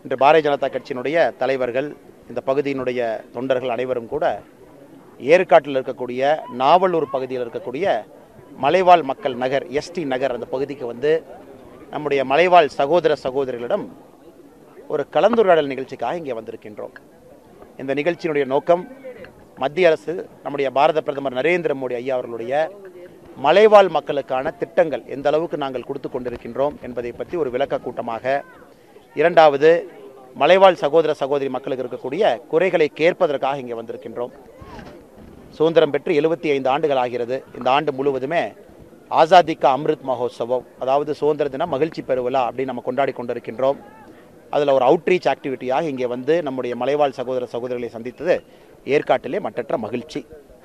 இன்று பாரதிய ஜனதா கட்சியினுடைய தலைவர்கள் இந்த பகுதியினுடைய தொண்டர்கள் அனைவரும் கூட ஏற்காட்டில் இருக்கக்கூடிய நாவலூர் பகுதியில் இருக்கக்கூடிய மலைவாழ் மக்கள் நகர் எஸ்டி நகர் அந்த பகுதிக்கு வந்து நம்முடைய மலைவாழ் சகோதர சகோதரிகளிடம் ஒரு கலந்துரையாடல் நிகழ்ச்சிக்காக இங்கே வந்திருக்கின்றோம் இந்த நிகழ்ச்சியினுடைய நோக்கம் மத்திய அரசு நம்முடைய பாரத பிரதமர் நரேந்திர மோடி ஐயா அவர்களுடைய மலைவாழ் மக்களுக்கான திட்டங்கள் எந்த அளவுக்கு நாங்கள் கொடுத்து கொண்டிருக்கின்றோம் என்பதை பற்றி ஒரு விளக்க கூட்டமாக இரண்டாவது மலைவாழ் சகோதர சகோதரி மக்களுக்கு இருக்கக்கூடிய குறைகளை கேட்பதற்காக இங்கே வந்திருக்கின்றோம் சுதந்திரம் பெற்று எழுபத்தி ஐந்து ஆண்டுகள் ஆகிறது இந்த ஆண்டு முழுவதுமே ஆசாதி கா அம்ரித் மகோத்சவம் அதாவது சுதந்திர தின மகிழ்ச்சி பெருவிழா அப்படின்னு நம்ம கொண்டாடி கொண்டிருக்கின்றோம் அதில் ஒரு அவுட்ரீச் ஆக்டிவிட்டியாக இங்கே வந்து நம்முடைய மலைவாழ் சகோதர சகோதரிகளை சந்தித்தது ஏற்காட்டிலே மட்டற்ற மகிழ்ச்சி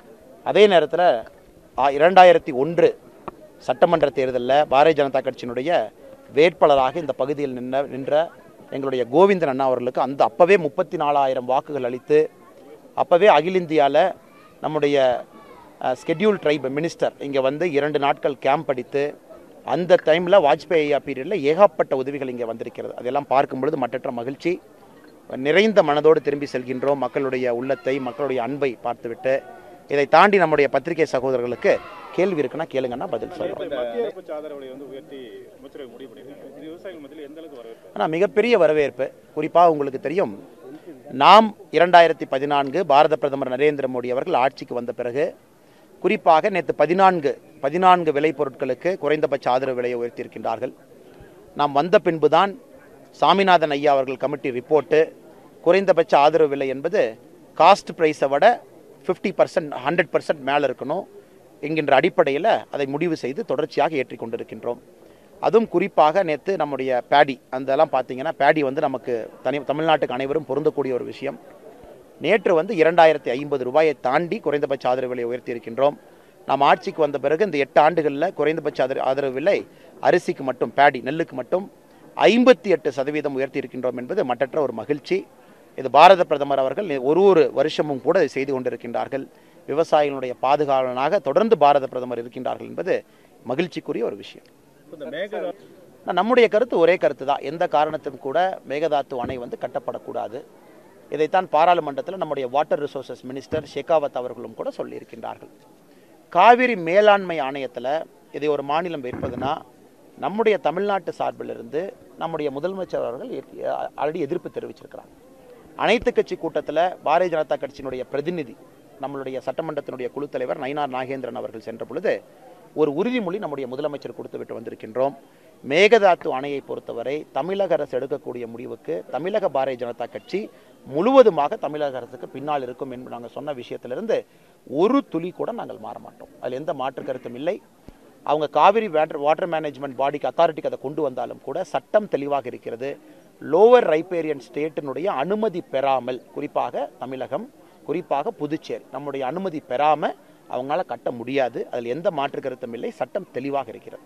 அதே நேரத்தில் இரண்டாயிரத்தி ஒன்று சட்டமன்ற தேர்தலில் பாரதிய ஜனதா கட்சியினுடைய வேட்பாளராக இந்த பகுதியில் நின்ற நின்ற எங்களுடைய கோவிந்தன் அண்ணா அவர்களுக்கு அந்த அப்போவே முப்பத்தி நாலாயிரம் வாக்குகள் அளித்து அப்போவே அகில இந்தியாவில் நம்முடைய ஸ்கெட்யூல் ட்ரைப் மினிஸ்டர் இங்கே வந்து இரண்டு நாட்கள் கேம்ப் அடித்து அந்த டைமில் வாஜ்பாய் ஐயா பீரியடில் ஏகப்பட்ட உதவிகள் இங்கே வந்திருக்கிறது அதெல்லாம் பார்க்கும் பொழுது மற்றற்ற மகிழ்ச்சி நிறைந்த மனதோடு திரும்பி செல்கின்றோம் மக்களுடைய உள்ளத்தை மக்களுடைய அன்பை பார்த்துவிட்டு இதை தாண்டி நம்முடைய பத்திரிகை சகோதரர்களுக்கு கேள்வி இருக்குன்னா கேளுங்கன்னா பதில் சொல்றோம் இந்த அதிகபட்ச ஆதரவு விலையை வந்து உயர்த்தி அமைச்சரவை முடிவு பண்ணியிருக்காங்க இது விவசாயிகள் மத்தியில் எந்த அளவுக்கு வரவேற்பு ஆனால் மிகப்பெரிய வரவேற்பு குறிப்பாக உங்களுக்கு தெரியும் நாம் இரண்டாயிரத்தி பதினான்கு பாரத பிரதமர் நரேந்திர மோடி அவர்கள் ஆட்சிக்கு வந்த பிறகு குறிப்பாக நேற்று பதினான்கு பதினான்கு விலை பொருட்களுக்கு குறைந்தபட்ச ஆதரவு விலையை உயர்த்தியிருக்கின்றார்கள் நாம் வந்த பின்புதான் சாமிநாதன் ஐயா அவர்கள் கமிட்டி ரிப்போர்ட்டு குறைந்தபட்ச ஆதரவு விலை என்பது காஸ்ட் ப்ரைஸை விட ஃபிஃப்டி பர்சன்ட் ஹண்ட்ரட் பர்சன்ட் மேலே இருக்கணும் என்கின்ற அடிப்படையில் அதை முடிவு செய்து தொடர்ச்சியாக ஏற்றி கொண்டிருக்கின்றோம் அதுவும் குறிப்பாக நேற்று நம்முடைய பேடி அதெல்லாம் பார்த்தீங்கன்னா பேடி வந்து நமக்கு தனி தமிழ்நாட்டுக்கு அனைவரும் பொருந்தக்கூடிய ஒரு விஷயம் நேற்று வந்து இரண்டாயிரத்தி ஐம்பது ரூபாயை தாண்டி குறைந்தபட்ச ஆதரவு விலை உயர்த்தி இருக்கின்றோம் நாம் ஆட்சிக்கு வந்த பிறகு இந்த எட்டு ஆண்டுகளில் குறைந்தபட்ச ஆதரவு ஆதரவு விலை அரிசிக்கு மட்டும் பேடி நெல்லுக்கு மட்டும் ஐம்பத்தி எட்டு சதவீதம் உயர்த்தி இருக்கின்றோம் என்பது மற்றற்ற ஒரு மகிழ்ச்சி இது பாரத பிரதமர் அவர்கள் ஒரு ஒரு வருஷமும் கூட இதை செய்து கொண்டிருக்கின்றார்கள் விவசாயிகளுடைய பாதுகாவலனாக தொடர்ந்து பாரத பிரதமர் இருக்கின்றார்கள் என்பது மகிழ்ச்சிக்குரிய ஒரு விஷயம் இந்த மேகதாது ஆனா, நம்முடைய கருத்து ஒரே கருத்து தான் எந்த காரணத்தும் கூட மேகதாத்து அணை வந்து கட்டப்படக்கூடாது இதைத்தான் பாராளுமன்றத்தில் நம்முடைய வாட்டர் ரிசோர்சஸ் மினிஸ்டர் ஷெகாவத் அவர்களும் கூட சொல்லியிருக்கின்றார்கள் காவிரி மேலாண்மை ஆணையத்தில் இதை ஒரு மாநிலம் வைப்பதுனா நம்முடைய தமிழ்நாட்டு சார்பிலிருந்து நம்முடைய முதலமைச்சர் அவர்கள் ஆல்ரெடி எதிர்ப்பு தெரிவிச்சிருக்கிறாங்க அனைத்து கட்சி கூட்டத்தில் பாரதிய ஜனதா கட்சியினுடைய பிரதிநிதி நம்மளுடைய சட்டமன்றத்தினுடைய குழு தலைவர் நயினார் நாகேந்திரன் அவர்கள் சென்ற பொழுது ஒரு உறுதிமொழி நம்முடைய முதலமைச்சர் கொடுத்துவிட்டு வந்திருக்கின்றோம் மேகதாத்து அணையை பொறுத்தவரை தமிழக அரசு எடுக்கக்கூடிய முடிவுக்கு தமிழக பாரதிய ஜனதா கட்சி முழுவதுமாக தமிழக அரசுக்கு பின்னால் இருக்கும் என்று நாங்கள் சொன்ன விஷயத்திலிருந்து ஒரு துளி கூட நாங்கள் மாற மாட்டோம் அதில் எந்த மாற்று கருத்தும் இல்லை அவங்க காவிரி வாட்டர் வாட்டர் மேனேஜ்மெண்ட் பாடிக்கு அத்தாரிட்டிக்கு அதை கொண்டு வந்தாலும் கூட சட்டம் தெளிவாக இருக்கிறது லோவர் ரைப்பேரியன் ஸ்டேட்டினுடைய அனுமதி பெறாமல் குறிப்பாக தமிழகம் குறிப்பாக புதுச்சேரி நம்முடைய அனுமதி பெறாமல் அவங்களால கட்ட முடியாது அதில் எந்த மாற்று கருத்தும் இல்லை சட்டம் தெளிவாக இருக்கிறது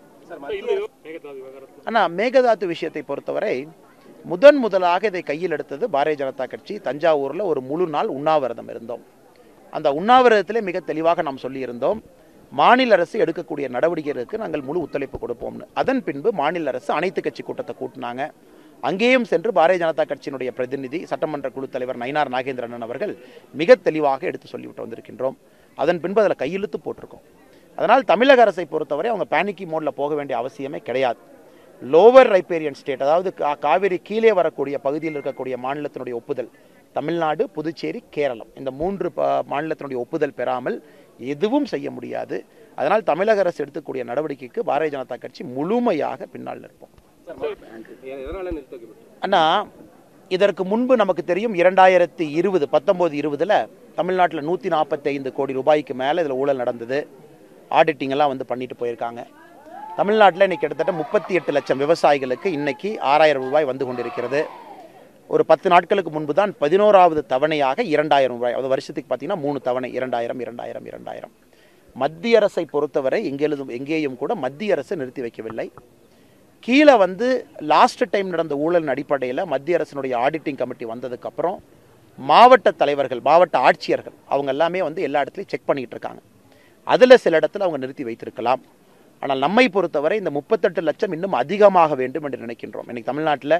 ஆனால் மேகதாத்து விஷயத்தை பொறுத்தவரை முதன் முதலாக இதை கையில் எடுத்தது பாரதிய ஜனதா கட்சி தஞ்சாவூரில் ஒரு முழு நாள் உண்ணாவிரதம் இருந்தோம் அந்த உண்ணாவிரதத்திலே மிக தெளிவாக நாம் சொல்லியிருந்தோம் மாநில அரசு எடுக்கக்கூடிய நடவடிக்கைகளுக்கு நாங்கள் முழு ஒத்துழைப்பு கொடுப்போம்னு அதன் பின்பு மாநில அரசு அனைத்து கட்சி கூட்டத்தை கூட்டினாங்க அங்கேயும் சென்று பாரதிய ஜனதா கட்சியினுடைய பிரதிநிதி சட்டமன்ற குழு தலைவர் நயினார் நாகேந்திரன் அவர்கள் மிக தெளிவாக எடுத்து சொல்லிவிட்டு வந்திருக்கின்றோம் அதன் பின்பு அதில் கையெழுத்து போட்டிருக்கோம் அதனால் தமிழக அரசை பொறுத்தவரை அவங்க பேனிக்கி மோடில் போக வேண்டிய அவசியமே கிடையாது லோவர் ரைப்பேரியன் ஸ்டேட் அதாவது கா- காவிரி கீழே வரக்கூடிய பகுதியில் இருக்கக்கூடிய மாநிலத்தினுடைய ஒப்புதல் தமிழ்நாடு புதுச்சேரி கேரளம் இந்த மூன்று ப- மாநிலத்தினுடைய ஒப்புதல் பெறாமல் எதுவும் செய்ய முடியாது அதனால் தமிழக அரசு எடுத்துக்கூடிய நடவடிக்கைக்கு பாரதிய ஜனதா கட்சி முழுமையாக பின்னால் நிற்போம் எதனால நிறுத்தி வைக்கப்பட்டது அண்ணா இதற்கு முன்பு நமக்கு தெரியும் இரண்டாயிரத்தி இருபது பத்தொம்போது இருபதில் தமிழ்நாட்டில் நூற்றி நாற்பத்தைந்து கோடி ரூபாய்க்கு மேலே இதில் ஊழல் நடந்தது ஆடிட்டிங் எல்லாம் வந்து பண்ணிட்டு போயிருக்காங்க தமிழ்நாட்டில் இன்னைக்கு கிட்டத்தட்ட முப்பத்தி எட்டு லட்சம் விவசாயிகளுக்கு இன்னைக்கு ஆறாயிரம் ரூபாய் வந்து கொண்டிருக்கிறது ஒரு பத்து நாட்களுக்கு முன்பு தான் பதினோராவது தவணையாக இரண்டாயிரம் ரூபாய் அது வருஷத்துக்கு பார்த்தீங்கன்னா மூணு தவணை இரண்டாயிரம் இரண்டாயிரம் இரண்டாயிரம் மத்திய அரசை பொறுத்தவரை எங்கேயும் எங்கேயும் கூட மத்திய அரசு நிறுத்தி வைக்கவில்லை கீழே வந்து லாஸ்ட் டைம் நடந்த ஊழலின் அடிப்படையில் மத்திய அரசினுடைய ஆடிட்டிங் கமிட்டி வந்ததுக்கப்புறம் மாவட்ட தலைவர்கள் மாவட்ட ஆட்சியர்கள் அவங்க எல்லாமே வந்து எல்லா இடத்துலையும் செக் பண்ணிட்டு இருக்காங்க அதில் சில இடத்துல அவங்க நிறுத்தி வைத்திருக்கலாம் ஆனால் நம்மை பொறுத்தவரை இந்த முப்பத்தெட்டு லட்சம் இன்னும் அதிகமாக வேண்டும் என்று நினைக்கின்றோம் இன்னைக்கு தமிழ்நாட்டில்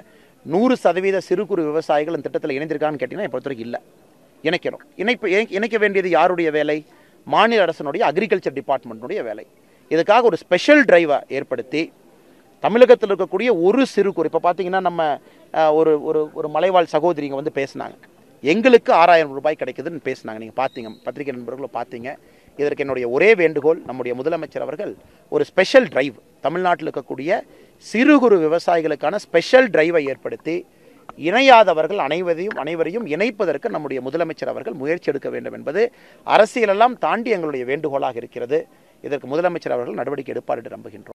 நூறு சதவீத சிறு குறு விவசாயிகள் இந்த திட்டத்தில் இணைந்திருக்கான்னு கேட்டிங்கன்னா பொறுத்த வரைக்கும் இல்லை இணைக்கணும் இணைப்பு இணை- இணைக்க வேண்டியது யாருடைய வேலை மாநில அரசனுடைய அக்ரிகல்ச்சர் டிபார்ட்மெண்ட்டுடைய வேலை இதுக்காக ஒரு ஸ்பெஷல் டிரைவை ஏற்படுத்தி தமிழகத்தில் இருக்கக்கூடிய ஒரு சிறு குறு இப்போ பார்த்தீங்கன்னா நம்ம அஹ், ஒரு ஒரு ஒரு மலைவாழ் சகோதரிங்க வந்து பேசுனாங்க எங்களுக்கு ஆறாயிரம் ரூபாய் கிடைக்குதுன்னு பேசுனாங்க நீங்கள் பார்த்தீங்க பத்திரிகை நண்பர்களும் பார்த்தீங்க இதற்கு என்னுடைய ஒரே வேண்டுகோள் நம்முடைய முதலமைச்சர் அவர்கள் ஒரு ஸ்பெஷல் டிரைவ் தமிழ்நாட்டில் இருக்கக்கூடிய சிறு குறு விவசாயிகளுக்கான ஸ்பெஷல் டிரைவை ஏற்படுத்தி இணையாதவர்கள் அனைவரையும் அனைவரையும் இணைப்பதற்கு நம்முடைய முதலமைச்சர் அவர்கள் முயற்சி எடுக்க வேண்டும் என்பது அரசியலெல்லாம் தாண்டி எங்களுடைய வேண்டுகோளாக இருக்கிறது இதற்கு முதலமைச்சர் அவர்கள் நடவடிக்கை எடுப்பார் என்று நம்புகின்றோம்